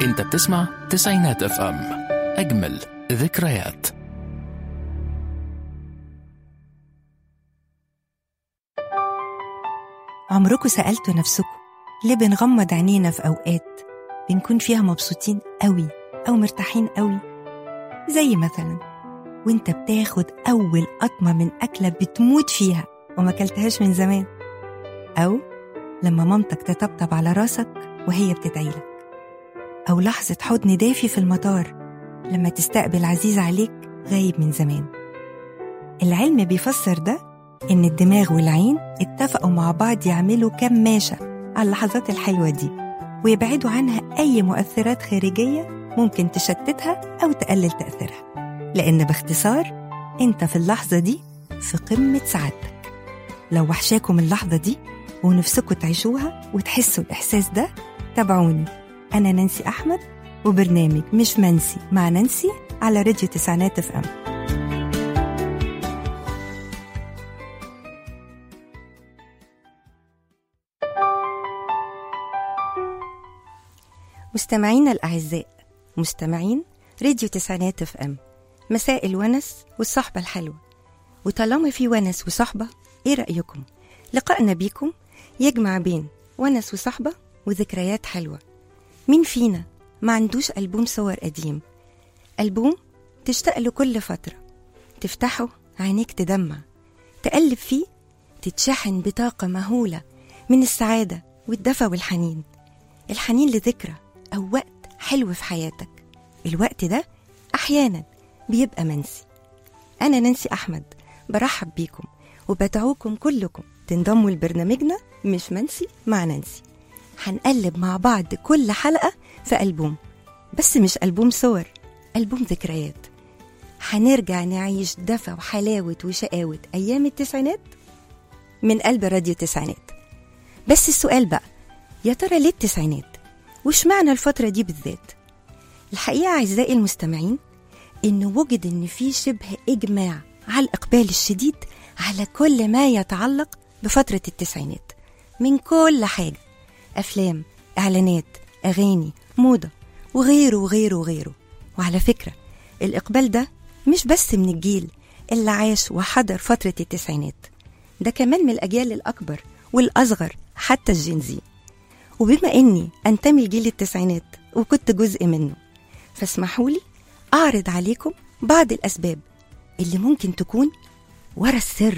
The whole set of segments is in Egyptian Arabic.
انت بتسمع تسعينات اف ام اجمل ذكريات عمركم سألتوا نفسكم ليه بنغمض عينينا في أوقات بنكون فيها مبسوطين قوي أو مرتاحين قوي زي مثلا وانت بتاخد أول قطمة من أكلة بتموت فيها وما كلتهاش من زمان أو لما مامتك تطبطب على راسك وهي بتدعيلك أو لحظة حضن دافي في المطار لما تستقبل عزيز عليك غايب من زمان العلم بيفسر ده إن الدماغ والعين اتفقوا مع بعض يعملوا كماشة على اللحظات الحلوة دي ويبعدوا عنها أي مؤثرات خارجية ممكن تشتتها أو تقلل تأثيرها لأن باختصار أنت في اللحظة دي في قمة سعادتك لو وحشاكم اللحظة دي ونفسكم تعيشوها وتحسوا الإحساس ده تابعوني أنا نانسي أحمد وبرنامج مش منسي مع نانسي على راديو تسعينات اف ام مستمعينا الأعزاء مستمعين راديو تسعينات اف ام مساء الونس والصحبة الحلوة وطالما في ونس وصحبة ايه رأيكم لقائنا بيكم يجمع بين ونس وصحبة وذكريات حلوة مين فينا ما عندوش ألبوم صور قديم ألبوم تشتاق له كل فترة تفتحه عينيك تدمع تقلب فيه تتشحن بطاقة مهولة من السعادة والدفى والحنين الحنين لذكرى أو وقت حلو في حياتك الوقت ده أحيانا بيبقى منسي أنا نانسي أحمد برحب بيكم وبدعوكم كلكم تنضموا لبرنامجنا مش منسي مع نانسي هنقلب مع بعض كل حلقة في ألبوم بس مش ألبوم صور ألبوم ذكريات هنرجع نعيش دفى وحلاوة وشقاوة أيام التسعينات من قلب راديو التسعينات بس السؤال بقى يا ترى ليه التسعينات وش معنى الفترة دي بالذات الحقيقة أعزائي المستمعين إن وجد إن في شبه إجماع على الإقبال الشديد على كل ما يتعلق بفترة التسعينات من كل حاجة أفلام إعلانات أغاني موضة وغيره وغيره وغيره وعلى فكرة الإقبال ده مش بس من الجيل اللي عاش وحضر فترة التسعينات ده كمان من الأجيال الأكبر والأصغر حتى الجينزي وبما إني أنتمي لجيل التسعينات وكنت جزء منه فاسمحوا لي أعرض عليكم بعض الأسباب اللي ممكن تكون ورا السر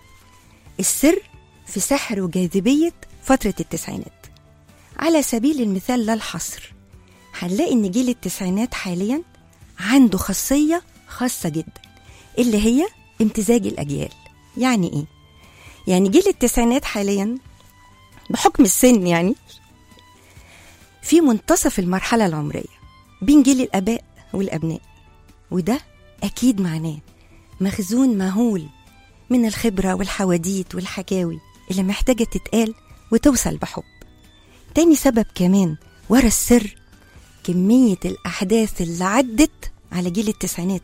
السر في سحر وجاذبية فترة التسعينات على سبيل المثال لا الحصر هنلاقي إن جيل التسعينات حاليا عنده خاصية خاصة جدا اللي هي امتزاج الأجيال يعني إيه؟ يعني جيل التسعينات حاليا بحكم السن يعني في منتصف المرحلة العمرية بين جيل الآباء والأبناء وده أكيد معناه مخزون مهول من الخبرة والحواديت والحكاوي اللي محتاجة تتقال وتوصل بحب تاني سبب كمان ورا السر كمية الأحداث اللي عدت على جيل التسعينات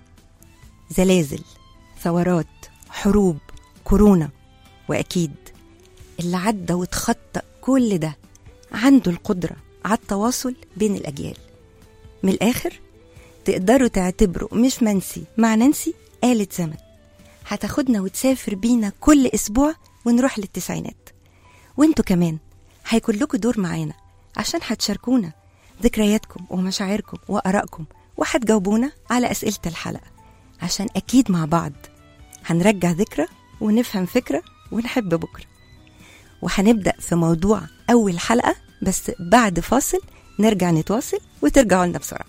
زلازل ثورات حروب كورونا وأكيد اللي عدى وتخطى كل ده عنده القدرة على التواصل بين الأجيال من الآخر تقدروا تعتبروا مش منسي مع نانسي آلة زمن هتاخدنا وتسافر بينا كل أسبوع ونروح للتسعينات وانتوا كمان هيكون لكم دور معانا عشان هتشاركونا ذكرياتكم ومشاعركم وآرائكم وهتجاوبونا على أسئلة الحلقة عشان أكيد مع بعض هنرجع ذكرى ونفهم فكرة ونحب بكرة وهنبدأ في موضوع أول حلقة بس بعد فاصل نرجع نتواصل وترجعوا لنا بسرعة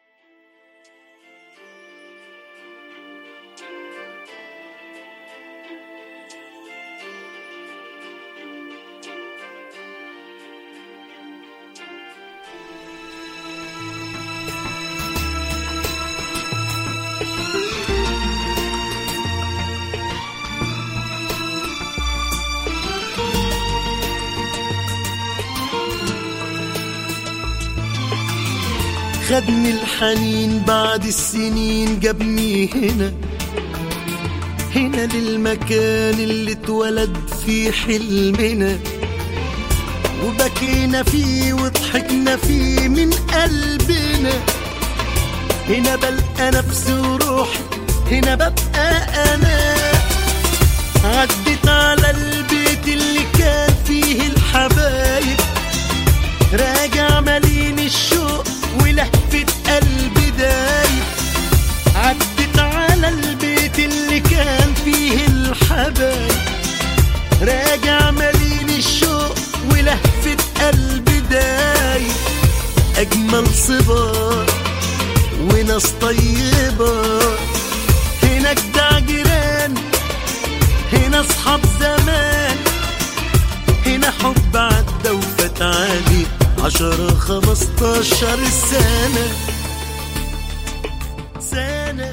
خدني الحنين بعد السنين جابني هنا هنا للمكان اللي اتولد فيه حلمنا وبكينا فيه وضحكنا فيه من قلبنا هنا بلقى نفسي وروحي هنا ببقى انا عدت على البيت اللي كان فيه الحبايب راجع مليان الشوق ولهفة قلبي دايب عدت على البيت اللي كان فيه الحبايب راجع مليان الشوق ولهفة قلبي دايب أجمل صبار وناس طيبة هناك ده جيران هنا أصحاب زمان هنا حب عدى وفات عادي عشرة خمستاشر سنة سنة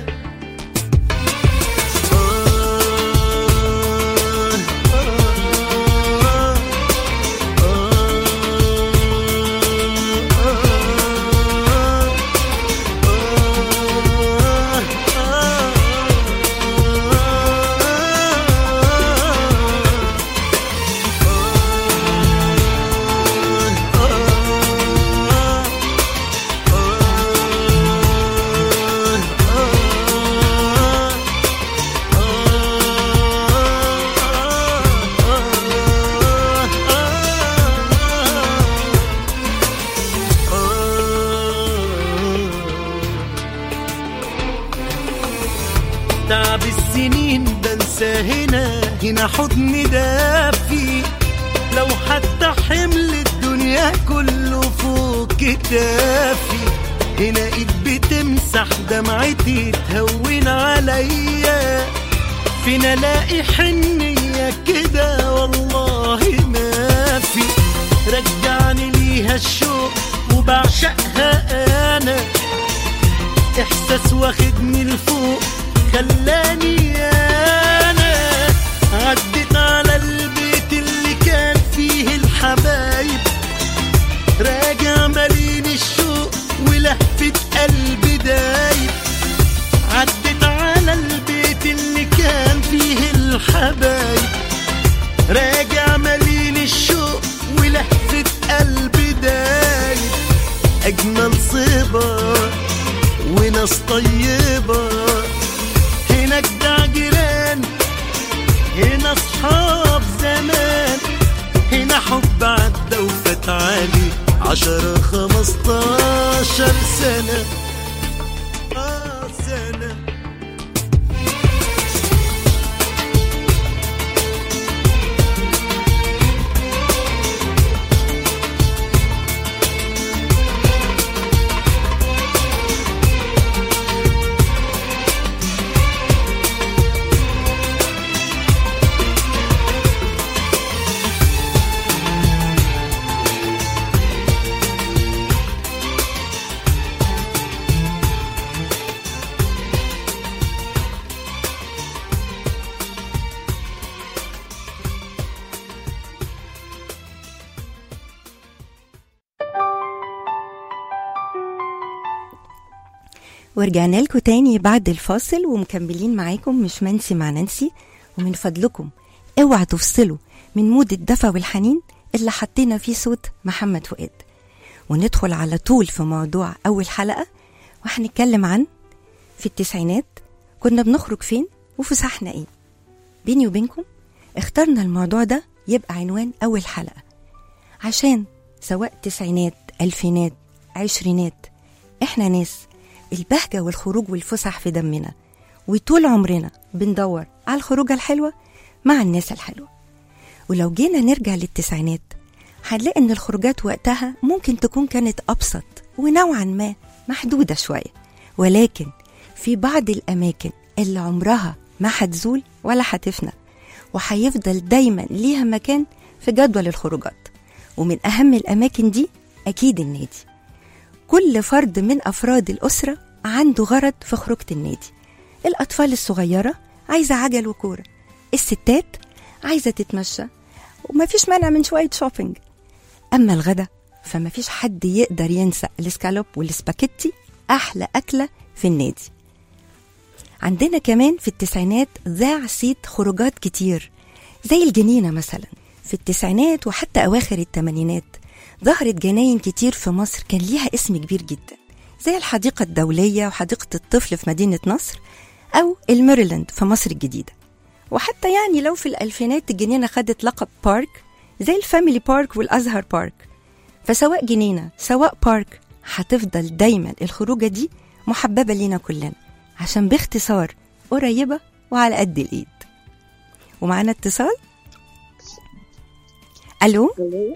تعب السنين بنسى هنا هنا حضن دافي لو حتى حمل الدنيا كله فوق كتافي هنا ايد بتمسح دمعتي تهون عليا فين الاقي حنية كده والله ما في رجعني ليها الشوق وبعشقها انا احساس واخدني لفوق خلاني انا عدت على البيت اللي كان فيه الحبايب راجع مليان الشوق ولهفة قلبي دايب عدت على البيت اللي كان فيه الحبايب راجع مليان الشوق ولهفة قلبي دايب أجمل صبر وناس طيبة هناك ده جيران هنا أصحاب زمان هنا حب عدى وفات عالي عشرة خمستاشر سنة آه سنة ورجعنا لكم تاني بعد الفاصل ومكملين معاكم مش منسي مع نانسي ومن فضلكم اوعى تفصلوا من مود الدفى والحنين اللي حطينا فيه صوت محمد فؤاد وندخل على طول في موضوع أول حلقة وهنتكلم عن في التسعينات كنا بنخرج فين وفسحنا ايه بيني وبينكم اخترنا الموضوع ده يبقى عنوان أول حلقة عشان سواء تسعينات ألفينات عشرينات احنا ناس البهجة والخروج والفسح في دمنا وطول عمرنا بندور على الخروجة الحلوة مع الناس الحلوة ولو جينا نرجع للتسعينات هنلاقي ان الخروجات وقتها ممكن تكون كانت ابسط ونوعا ما محدودة شوية ولكن في بعض الاماكن اللي عمرها ما هتزول ولا هتفنى وهيفضل دايما ليها مكان في جدول الخروجات ومن اهم الاماكن دي اكيد النادي كل فرد من افراد الاسره عنده غرض في خروجه النادي الاطفال الصغيره عايزه عجل وكوره الستات عايزه تتمشى ومفيش مانع من شويه شوبينج اما الغدا فمفيش حد يقدر ينسى الاسكالوب والسباكيتي احلى اكله في النادي عندنا كمان في التسعينات ذاع صيت خروجات كتير زي الجنينة مثلا في التسعينات وحتى أواخر الثمانينات ظهرت جناين كتير في مصر كان ليها اسم كبير جدا زي الحديقة الدولية وحديقة الطفل في مدينة نصر أو الميريلاند في مصر الجديدة وحتى يعني لو في الألفينات الجنينة خدت لقب بارك زي الفاميلي بارك والأزهر بارك فسواء جنينة سواء بارك هتفضل دايما الخروجة دي محببة لينا كلنا عشان باختصار قريبة وعلى قد الإيد ومعانا اتصال ألو الو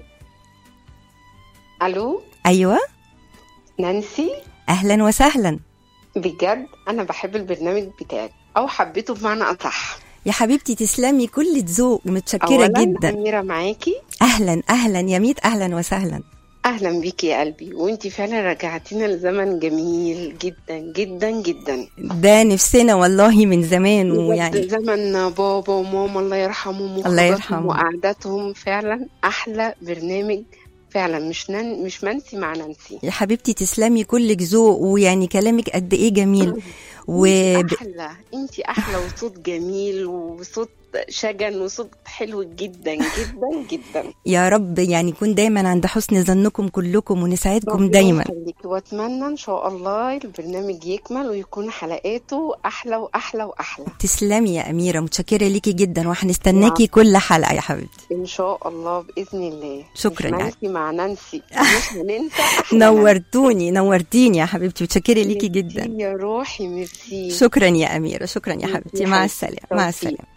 الو أيوة نانسي أهلا وسهلا بجد انا بحب البرنامج بتاعك او حبيته بمعنى اصح يا حبيبتي تسلمي كل ذوق متشكرة اولا جدا اميره معاكي أهلا أهلا يا ميت أهلا وسهلا اهلا بيكي يا قلبي وانتي فعلا رجعتينا لزمن جميل جدا جدا جدا ده نفسنا والله من زمان بجد ويعني زمن بابا وماما الله يرحمهم الله وخروجاتهم يرحمه. وقعداتهم فعلا احلى برنامج فعلا مش نان مش منسي مع نانسي يا حبيبتي تسلمي كل ذوق ويعني كلامك قد ايه جميل و احلى انتي احلى وصوت جميل وصوت شجن وصوت حلو جدا جدا جدا يا رب يعني يكون دايما عند حسن ظنكم كلكم ونسعدكم ربنا دايما يخليكي واتمنى ان شاء الله البرنامج يكمل ويكون حلقاته احلى واحلى واحلى تسلمي يا أميرة متشكرة ليكي جدا وهنستناكي العفو. كل حلقة يا حبيبتي ان شاء الله باذن الله شكراً مش يعني. نانسي مع نانسي مش هننسى أحلى نورتوني نورتيني يا حبيبتي متشكرة نانسي. ليكي جدا ميرسي يا روحي ميرسي شكرا يا أميرة شكرا يا ميرسي حبيبتي يا مع حبيبتي. السلامة مع توفيق. السلامة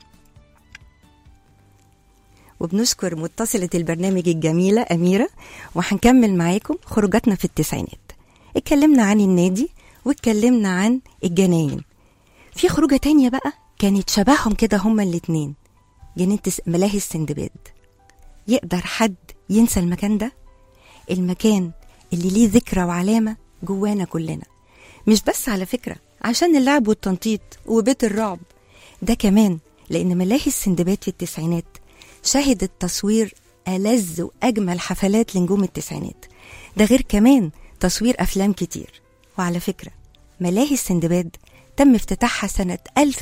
وبنشكر متصلة البرنامج الجميلة أميرة وهنكمل معاكم خروجاتنا في التسعينات اتكلمنا عن النادي واتكلمنا عن الجناين في خروجة تانية بقى كانت شبههم كده هما الاتنين جنينة الس- ملاهي السندباد يقدر حد ينسى المكان ده المكان اللي ليه ذكرى وعلامة جوانا كلنا مش بس على فكرة عشان اللعب والتنطيط وبيت الرعب ده كمان لأن ملاهي السندباد في التسعينات شهدت تصوير ألذ وأجمل حفلات لنجوم التسعينات ده غير كمان تصوير أفلام كتير وعلى فكرة ملاهي السندباد تم افتتاحها سنة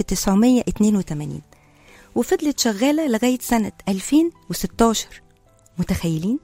1982 وفضلت شغالة لغاية سنة 2016 متخيلين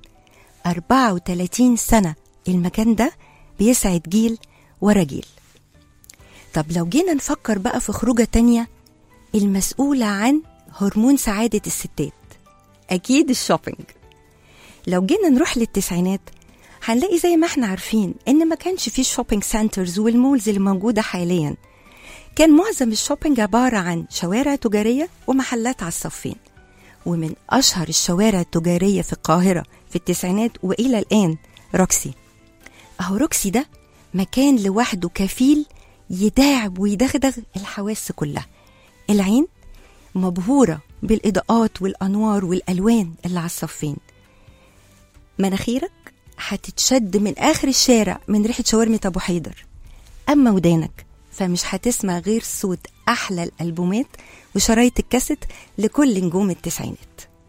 34 سنة المكان ده بيسعد جيل ورا جيل طب لو جينا نفكر بقى في خروجة تانية المسؤولة عن هرمون سعادة الستات أكيد الشوبينج لو جينا نروح للتسعينات هنلاقي زي ما احنا عارفين ان ما كانش فيه شوبينج سنترز والمولز اللي موجودة حاليا كان معظم الشوبينج عبارة عن شوارع تجارية ومحلات على الصفين ومن أشهر الشوارع التجارية في القاهرة في التسعينات وإلى الآن روكسي أهو روكسي ده مكان لوحده كفيل يداعب ويدغدغ الحواس كلها العين مبهورة بالإضاءات والأنوار والألوان اللي على الصفين مناخيرك هتتشد من آخر الشارع من ريحة شاورمة أبو حيدر أما ودانك فمش هتسمع غير صوت أحلى الألبومات وشرايط الكاسيت لكل نجوم التسعينات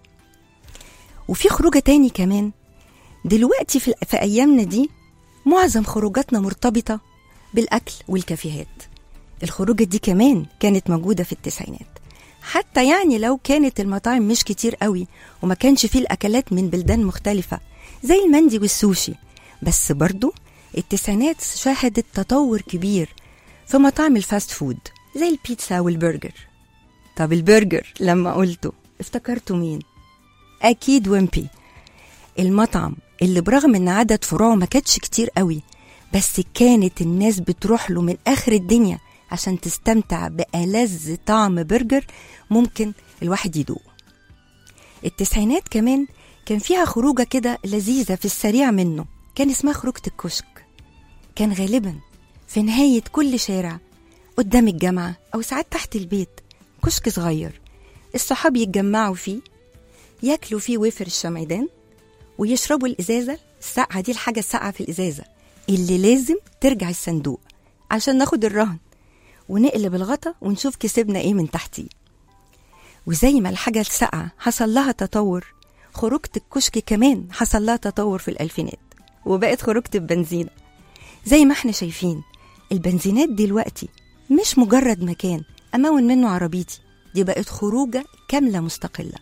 وفي خروجة تاني كمان دلوقتي في, في أيامنا دي معظم خروجاتنا مرتبطة بالأكل والكافيهات الخروجة دي كمان كانت موجودة في التسعينات حتى يعني لو كانت المطاعم مش كتير قوي وما كانش فيه الأكلات من بلدان مختلفة زي المندي والسوشي بس برضو التسعينات شهدت تطور كبير في مطاعم الفاست فود زي البيتزا والبرجر طب البرجر لما قلته افتكرتوا مين؟ أكيد ويمبي المطعم اللي برغم ان عدد فروعه ما كانتش كتير قوي بس كانت الناس بتروح له من اخر الدنيا عشان تستمتع بألذ طعم برجر ممكن الواحد يدوقه التسعينات كمان كان فيها خروجة كده لذيذة في السريع منه كان اسمها خروجة الكشك كان غالبا في نهاية كل شارع قدام الجامعة أو ساعات تحت البيت كشك صغير الصحاب يتجمعوا فيه ياكلوا فيه وفر الشمعدان ويشربوا الإزازة الساقعة دي الحاجة الساقعة في الإزازة اللي لازم ترجع الصندوق عشان ناخد الرهن ونقلب الغطا ونشوف كسبنا ايه من تحتيه وزي ما الحاجة الساقعة حصل لها تطور خروجة الكشك كمان حصل لها تطور في الألفينات وبقت خروجة البنزينة زي ما احنا شايفين البنزينات دلوقتي مش مجرد مكان أمون منه عربيتي دي بقت خروجة كاملة مستقلة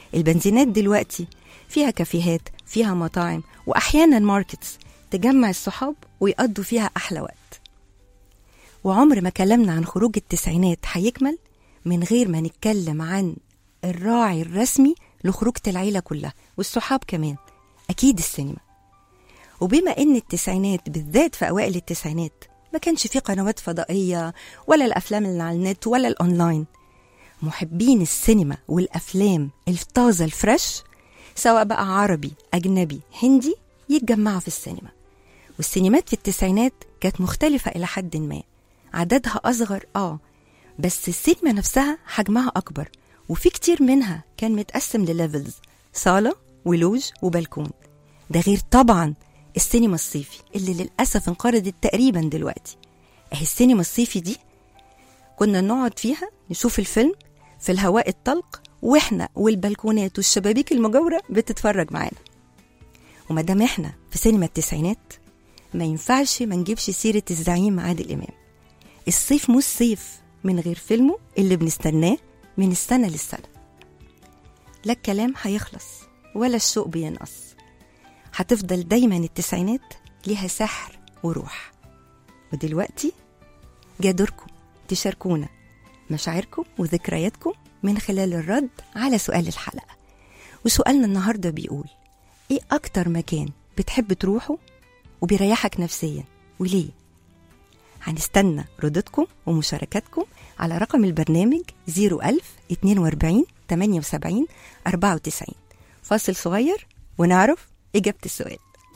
البنزينات دلوقتي فيها كافيهات فيها مطاعم وأحيانا ماركتس تجمع الصحاب ويقضوا فيها أحلى وقت وعمر ما كلامنا عن خروج التسعينات هيكمل من غير ما نتكلم عن الراعي الرسمي لخروجة العيلة كلها والصحاب كمان أكيد السينما وبما إن التسعينات بالذات في أوائل التسعينات ما كانش في قنوات فضائية ولا الأفلام اللي على النت ولا الأونلاين محبين السينما والأفلام الطازة الفريش سواء بقى عربي أجنبي هندي يتجمعوا في السينما والسينمات في التسعينات كانت مختلفة إلى حد ما عددها أصغر آه بس السينما نفسها حجمها أكبر وفي كتير منها كان متقسم لليفلز صالة ولوج وبلكون ده غير طبعا السينما الصيفي اللي للأسف انقرضت تقريبا دلوقتي اهي السينما الصيفي دي كنا نقعد فيها نشوف الفيلم في الهواء الطلق واحنا والبلكونات والشبابيك المجاورة بتتفرج معانا ومادام احنا في سينما التسعينات ما ينفعش ما نجيبش سيرة الزعيم عادل إمام الصيف مش صيف من غير فيلمه اللي بنستناه من السنة للسنة لا الكلام هيخلص ولا الشوق بينقص هتفضل دايما التسعينات ليها سحر وروح ودلوقتي جا دوركم تشاركونا مشاعركم وذكرياتكم من خلال الرد على سؤال الحلقة وسؤالنا النهاردة بيقول ايه أكتر مكان بتحب تروحه وبيريحك نفسيا وليه هنستنى ردودكم ومشاركاتكم على رقم البرنامج 01000 42 78 94 فاصل صغير ونعرف إجابة السؤال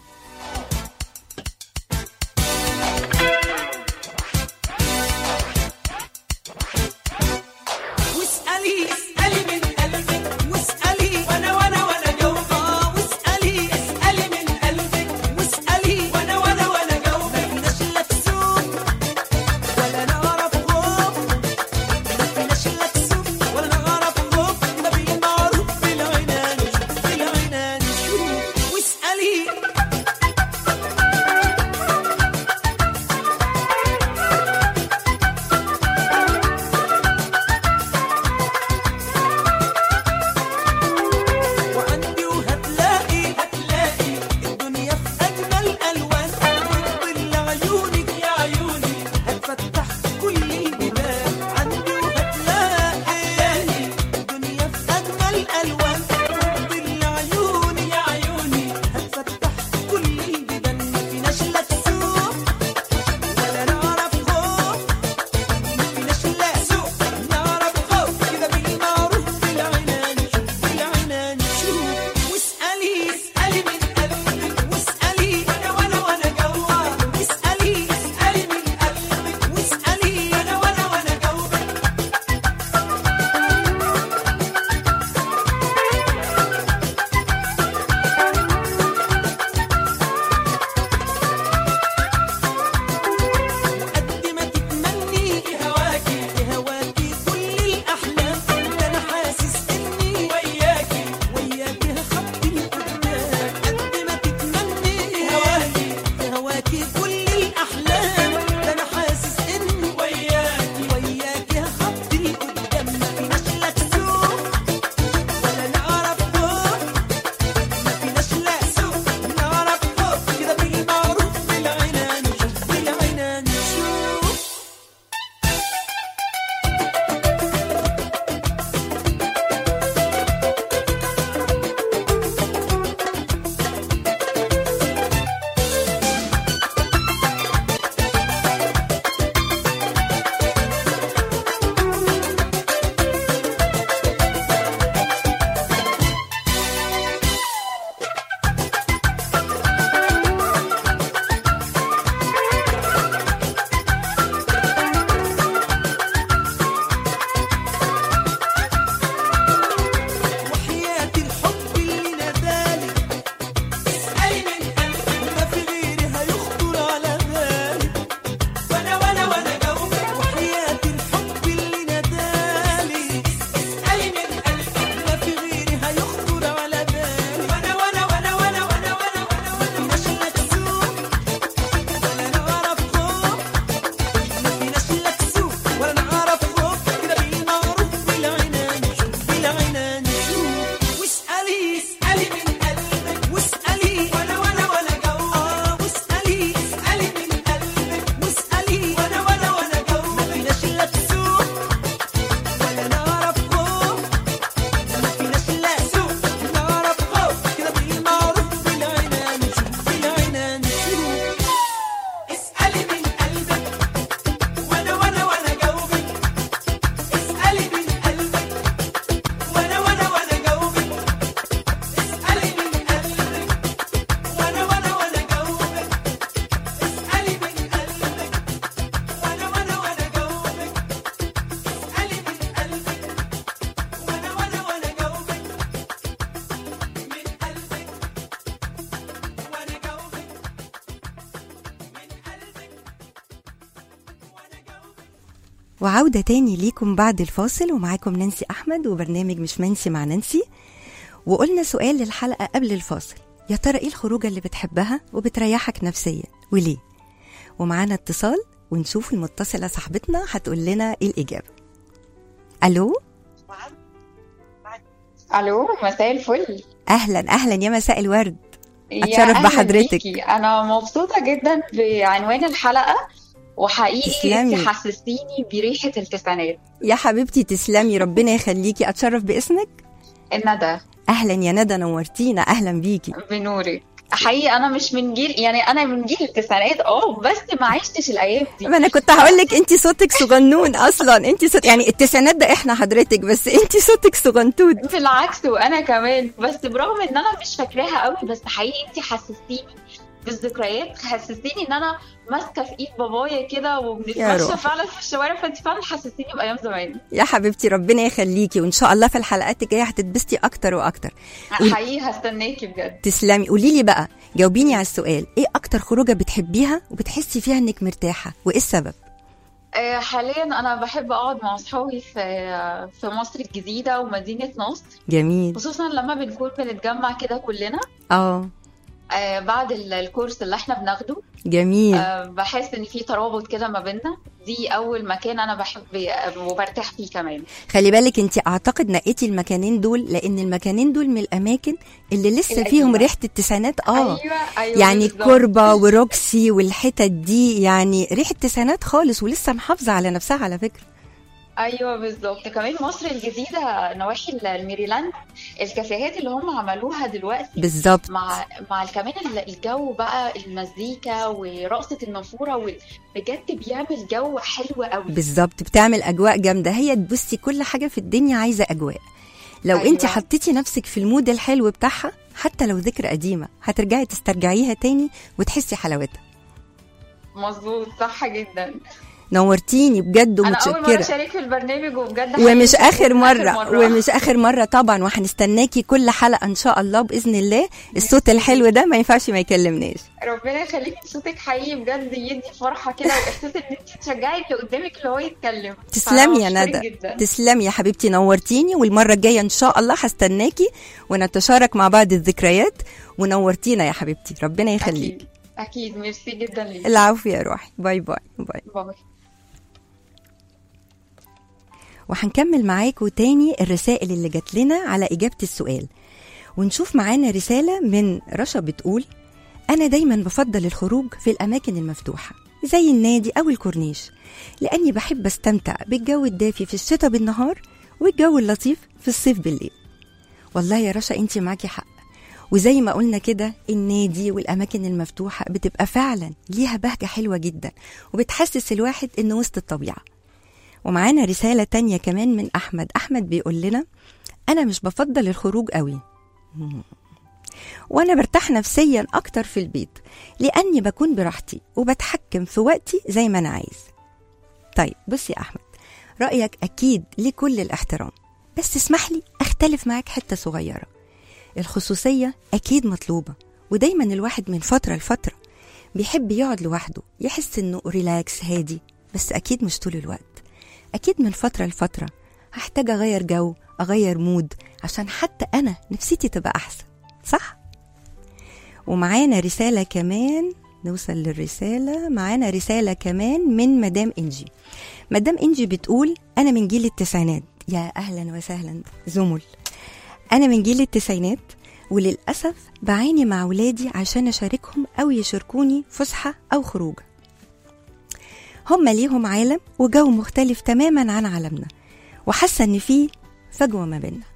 واسألي اسألي من قلبك واسألي وانا وانا وانا جاوبة واسألي اسألي من قلبك واسألي وانا وانا وانا جاوبة مفيناش لا كسوف ولا نعرف خوف مفيناش لا كسوف ولا نعرف خوف ده بالمعروف في العنان في العنان واسألي وعودة تاني ليكم بعد الفاصل ومعاكم نانسي أحمد وبرنامج مش منسي مع نانسي وقلنا سؤال للحلقة قبل الفاصل يا ترى إيه الخروجة اللي بتحبها وبتريحك نفسيا وليه ومعانا اتصال ونشوف المتصلة صاحبتنا هتقول لنا إيه الإجابة ألو الو مساء الفل أهلا أهلا يا مساء الورد يا أتشرف أهلا بحضرتك. بيكي. انا مبسوطه جدا بعنوان الحلقه وحقيقي تسلمي. انت حسستيني بريحه التسعينات يا حبيبتي تسلمي ربنا يخليكي أتشرف باسمك الندى أهلا يا ندى نورتينا أهلا بيكي بنورك حقيقي انا مش من جيل يعني انا من جيل التسعينات اه بس ما عشتش الايام دي ما انا كنت هقول لك انت صوتك صغنون اصلا انت صوت يعني التسعينات ده احنا حضرتك بس انت صوتك صغنطوط بالعكس وانا كمان بس برغم ان انا مش فاكراها قوي بس حقيقي انت حسستيني بالذكريات حسستيني ان انا ماسكه في ايد بابايا كده يا وبنتمشى روح. فعلا في الشوارع فانت فعلا حسستيني بايام زمان يا حبيبتي ربنا يخليكي وان شاء الله في الحلقات الجايه هتتبسطي اكتر واكتر قول- حقيقي هستناكي بجد تسلمي قولي لي بقى جاوبيني على السؤال ايه اكتر خروجه بتحبيها وبتحسي فيها انك مرتاحه وايه السبب آه، حاليا انا بحب اقعد مع اصحابي في في مصر الجديده ومدينه نصر جميل خصوصا لما بنكون بنتجمع كده كلنا اه آه، بعد ال- الكورس اللي احنا بناخده جميل آه، بحس ان في ترابط كده ما بيننا دي اول مكان انا بحب وبرتاح فيه كمان خلي بالك انت اعتقد نقيتي المكانين دول لان المكانين دول من الاماكن اللي لسه القديمة. فيهم ريحه التسعينات اه ايوه ايوه يعني بالظبط. كوربا وروكسي والحتت دي يعني ريحه تسعينات خالص ولسه محافظه على نفسها على فكره ايوه بالظبط كمان مصر الجديده نواحي الميريلاند الكافيهات اللي هم عملوها دلوقتي بالظبط مع مع كمان ال- الجو بقى المزيكا ورقصة النافورة وال- بجد بيعمل جو حلو قوي بالظبط بتعمل اجواء جامده هي بصي كل حاجه في الدنيا عايزه اجواء لو أيوة. انت حطيتي نفسك في المود الحلو بتاعها حتى لو ذكرى قديمه هترجعي تسترجعيها تاني وتحسي حلاوتها مظبوط صح جدا نورتيني بجد انا اول مرة ومتشكره اشارك في البرنامج وبجد ومش حقيقي اخر تكون مره ومش اخر مره طبعا وهنستناكي كل حلقه ان شاء الله باذن الله الصوت الحلو ده ما ينفعش ما يكلمناش ربنا يخليكي صوتك حقيقي بجد يدي فرحة كده واحساس ان انت تشجعي اللي قدامك اللي هو يتكلم تسلمي يا فأنا بشكرك ندى جدا. تسلمي يا حبيبتي نورتيني والمره الجايه ان شاء الله هستناكي ونتشارك مع بعض الذكريات ونورتينا يا حبيبتي ربنا يخليك اكيد اكيد ميرسي جدا ليك العفو يا روحي باي باي باي باي وهنكمل معاكم تاني الرسائل اللي جات لنا على إجابة السؤال ونشوف معانا رسالة من رشا بتقول أنا دايما بفضل الخروج في الأماكن المفتوحة زي النادي أو الكورنيش لأني بحب أستمتع بالجو الدافي في الشتاء بالنهار والجو اللطيف في الصيف بالليل والله يا رشا انت معاكي حق وزي ما قلنا كده النادي والأماكن المفتوحة بتبقى فعلا ليها بهجة حلوة جدا وبتحسس الواحد إنه وسط الطبيعة ومعانا رسالة تانية كمان من أحمد أحمد بيقول لنا أنا مش بفضل الخروج قوي وأنا برتاح نفسيا أكتر في البيت لأني بكون براحتي وبتحكم في وقتي زي ما أنا عايز طيب بص يا أحمد رأيك أكيد لكل الاحترام بس اسمح لي أختلف معاك حتة صغيرة الخصوصية أكيد مطلوبة ودايما الواحد من فترة لفترة بيحب يقعد لوحده يحس إنه ريلاكس هادي بس أكيد مش طول الوقت أكيد من فترة لفترة هحتاج أغير جو أغير مود عشان حتى أنا نفسيتي تبقى أحسن صح؟ ومعانا رسالة كمان نوصل للرسالة معانا رسالة كمان من مدام إنجي مدام إنجي بتقول أنا من جيل التسعينات يا أهلا وسهلا زمل أنا من جيل التسعينات وللأسف بعاني مع ولادي عشان أشاركهم أو يشاركوني فسحة أو خروجة هم ليهم عالم وجو مختلف تماما عن عالمنا وحاسة إن في فجوة ما بيننا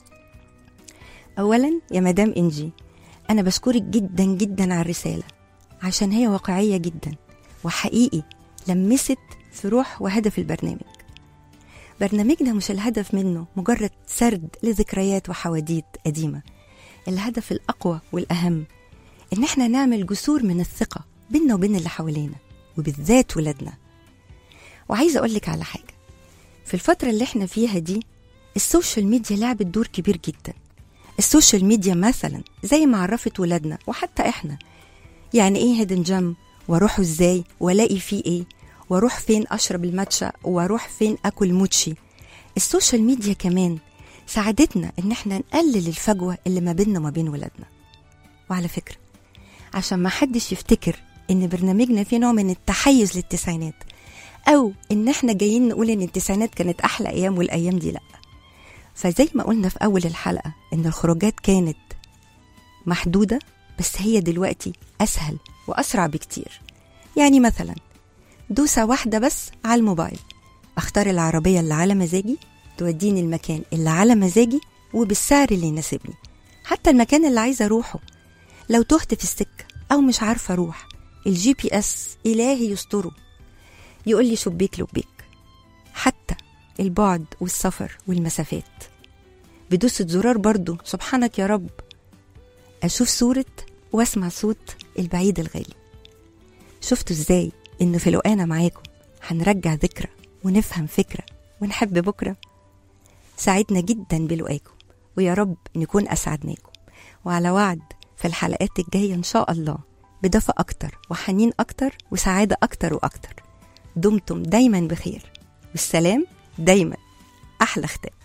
أولا يا مدام إنجي أنا بشكرك جدا جدا على الرسالة عشان هي واقعية جدا وحقيقي لمست في روح وهدف البرنامج برنامجنا مش الهدف منه مجرد سرد لذكريات وحواديت قديمة الهدف الأقوى والأهم إن احنا نعمل جسور من الثقة بيننا وبين اللي حوالينا وبالذات ولادنا وعايزة أقولك على حاجة في الفترة اللي احنا فيها دي السوشيال ميديا لعبت دور كبير جدا السوشيال ميديا مثلا زي ما عرفت ولادنا وحتى احنا يعني ايه هيدن جيم واروحه ازاي والاقي فيه ايه واروح فين اشرب الماتشا واروح فين اكل موتشي السوشيال ميديا كمان ساعدتنا ان احنا نقلل الفجوه اللي ما بيننا وما بين ولادنا وعلى فكره عشان ما حدش يفتكر ان برنامجنا فيه نوع من التحيز للتسعينات او ان احنا جايين نقول ان التسعينات كانت احلى ايام والايام دي لا فزي ما قلنا في اول الحلقه ان الخروجات كانت محدوده بس هي دلوقتي اسهل واسرع بكتير يعني مثلا دوسه واحده بس على الموبايل اختار العربيه اللي على مزاجي توديني المكان اللي على مزاجي وبالسعر اللي يناسبني حتى المكان اللي عايزه اروحه لو تهت في السكه او مش عارفه اروح الجي بي اس الهي يستره يقول لي شبيك لبيك حتى البعد والسفر والمسافات بدوسة زرار برضو سبحانك يا رب أشوف صورة وأسمع صوت البعيد الغالي شفتوا إزاي إن في لقانا معاكم هنرجع ذكرى ونفهم فكرة ونحب بكرة سعدنا جدا بلقاكم ويا رب نكون أسعدناكم وعلى وعد في الحلقات الجاية إن شاء الله بدفى أكتر وحنين أكتر وسعادة أكتر وأكتر دمتم دايما بخير والسلام دايما أحلى ختام